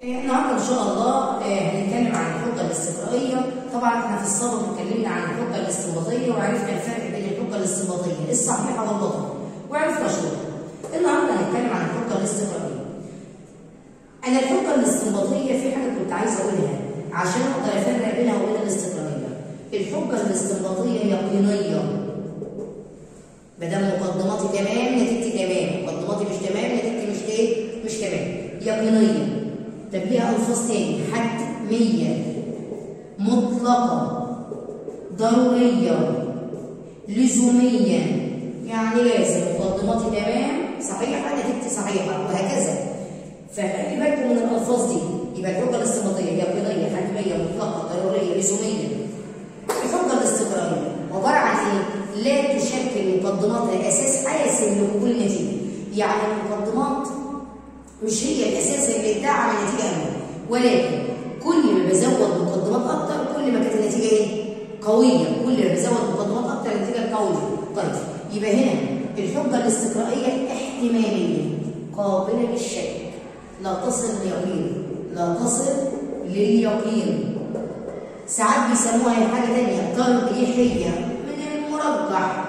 النهارده ان شاء الله آه، هنتكلم عن الحجه الاستقرائيه طبعا احنا في السابق اتكلمنا عن الحجه الاستنباطيه وعرفنا الفرق بين الحجه الاستنباطيه الصحيحه والباطله وعرفنا شروطها النهارده هنتكلم عن الحجه الاستقرائيه انا الحجه الاستنباطيه في حاجه كنت عايزه اقولها عشان اقدر افرق بينها وبين الاستقرائيه الحجه الاستنباطيه يقينيه ما دام مقدماتي تمام نتيجتي تمام مقدماتي مش تمام نتيجتي مش ايه مش تمام يقينيه طب ليها الفاظ تاني حتميه مطلقه ضروريه لزوميه يعني لازم مقدماتي تمام صحيحه نتيجتي صحيحه وهكذا فخلي بالكم من الالفاظ دي يبقى الحجه الاستنباطيه يقينيه حتميه مطلقه ضروريه لزوميه الحجه الاستقراريه عباره عن ايه؟ لا تشكل مقدماتها اساس حاسم لقبول نتيجه يعني المقدمات مش هي الاساس اللي بتدعم النتيجه أوي ولكن كل ما بزود مقدمات اكتر كل ما كانت النتيجه ايه؟ قويه كل ما بزود مقدمات اكتر النتيجه قويه طيب يبقى هنا الحجه الاستقرائيه احتماليه قابله للشك لا تصل لليقين لا تصل لليقين ساعات بيسموها هي حاجه ثانيه ترجيحيه من المرجح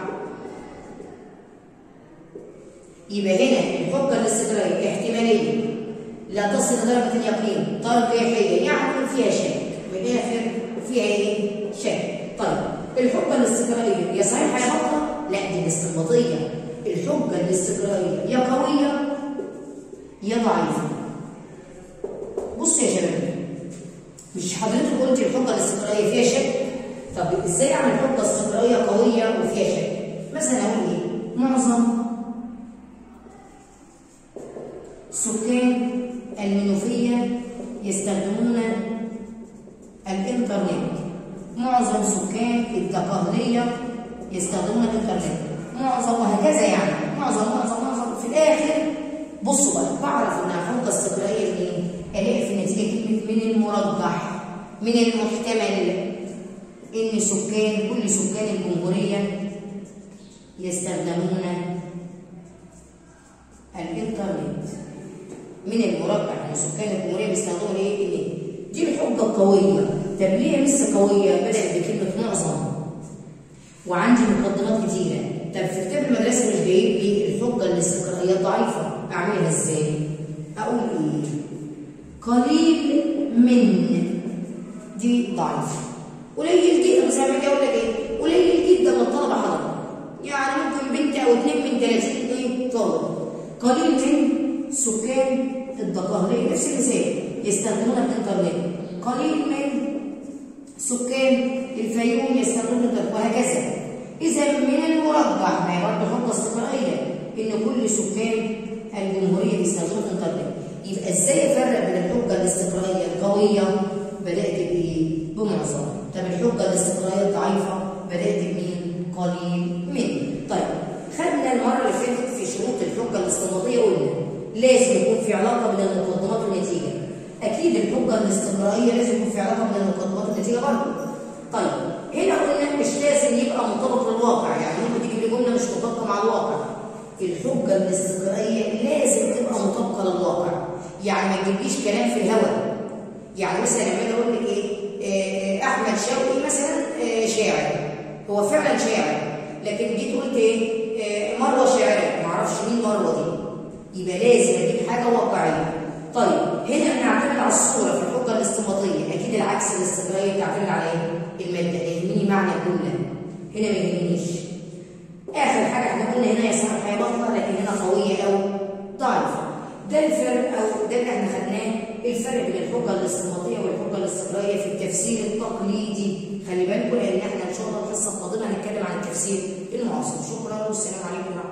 يبقى هنا الحجه الاستقرائيه احتماليه لا تصل لدرجه اليقين ترجيحيه يعني فيها شك من الاخر فيها ايه؟ شك طيب الحجه الاستقرائيه يا صحيحه يا باطله؟ لا دي الاستنباطيه الحجه الاستقرائيه يا قويه يا ضعيفه بص يا شباب مش حضرتك قلت الحجه الاستقرائيه فيها شك طب ازاي اعمل حجه استقرائيه قويه وفيها شك مثلا اقول ايه معظم سكان المنوفيه يستخدمون الانترنت معظم سكان الدقهليه يستخدمون الانترنت معظم وهكذا يعني معظم معظم معظم في الاخر بصوا بقى بعرف انها حجه استقرائيه منين؟ الاقي في النتيجه كلمه من المرجح من المحتمل ان سكان كل سكان الجمهوريه يستخدمون الانترنت من المرجح ان سكان الجمهوريه بيستخدموا ايه؟ ايه؟ دي الحجه القويه طب ليه لسه قويه؟ بدات بكلمه معظم وعندي مقدمات كتيره طب في كتاب المدرسه مش جايب لي الحجه الاستقرائيه ضعيفه اعملها ازاي؟ اقول ايه؟ قليل من دي ضعيفه قليل جدا زي ما اقول لك ايه؟ قليل جدا من الطلبه حضرتك يعني ممكن بنت او اثنين من 30 ايه طالب قليل من سكان الدقهليه نفس المثال يستخدمون الانترنت قليل من سكان الفيوم يستخدمون الانترنت وهكذا اذا من المرجح ما هي برضه حجه استقرائيه ان كل سكان الجمهوريه بيستخدموا الانترنت يبقى ازاي افرق بين الحجه الاستقرائيه القويه بدات بايه؟ بمعظم طب الحجه الاستقرائيه الضعيفه بدات بمين؟ قليل من طيب خدنا المره اللي فاتت في شروط الحجه الاستنباطيه قلنا لازم يكون في علاقه بين المقدمات والنتيجه اكيد الحجه الاستقرائيه لازم يكون في علاقه بين المقدمات والنتيجه برضه طيب هنا قلنا مش لازم يبقى منطبق للواقع يعني ممكن تجيب لي جمله مش مطابقه مع الواقع الحجه الاستقرائيه لازم تبقى مطابقه للواقع يعني ما تجيبليش كلام في الهواء يعني مثلا لما اجي اقول لك ايه آه احمد شوقي مثلا آه شاعر هو فعلا شاعر لكن جيت قلت ايه آه مروه شاعره ما اعرفش مين مروه دي يبقى لازم اجيب حاجه واقعيه طيب هنا بنعتمد على الصوره في الحجه الاستنباطيه اكيد العكس الاستقرائيه بتعتمد على ايه الماده يهمني معنى الجمله هنا ما يهمنيش اخر حاجه احنا قلنا هنا يا صاحبي هي بطله لكن هنا قويه او ضعيفه ده الفرق او ده اللي احنا خدناه الفرق بين الحجه الاستنباطيه والحجه الاستقرائيه في التفسير التقليدي خلي بالكم لان احنا ان شاء الله الحصه القادمه هنتكلم عن التفسير المعاصر شكرا والسلام عليكم ورحمه الله